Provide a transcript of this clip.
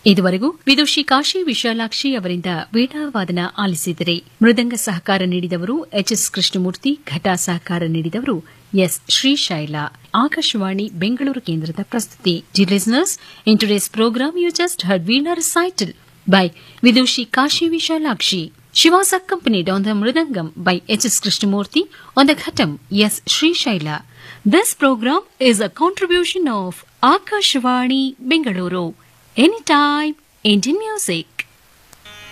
ಇದುವರೆಗೂ ವಿದುಷಿ ಕಾಶಿ ವಿಶಾಲಾಕ್ಷಿ ಅವರಿಂದ ವೀಣಾವಾದನ ಆಲಿಸಿದರೆ ಮೃದಂಗ ಸಹಕಾರ ನೀಡಿದವರು ಎಚ್ಎಸ್ ಕೃಷ್ಣಮೂರ್ತಿ ಘಟ ಸಹಕಾರ ನೀಡಿದವರು ಎಸ್ ಶ್ರೀಶೈಲ ಆಕಾಶವಾಣಿ ಬೆಂಗಳೂರು ಕೇಂದ್ರದ ಪ್ರಸ್ತುತಿ ಜಿ listeners in today's program you just heard veena recital by Vidushi Kashi Vishalakshi. She was accompanied on the Mridangam by H.S. Krishnamurti, on the Ghatam, yes, Sri Shaila. This program is a contribution of Akashvani Bengaluru. Anytime, Indian music.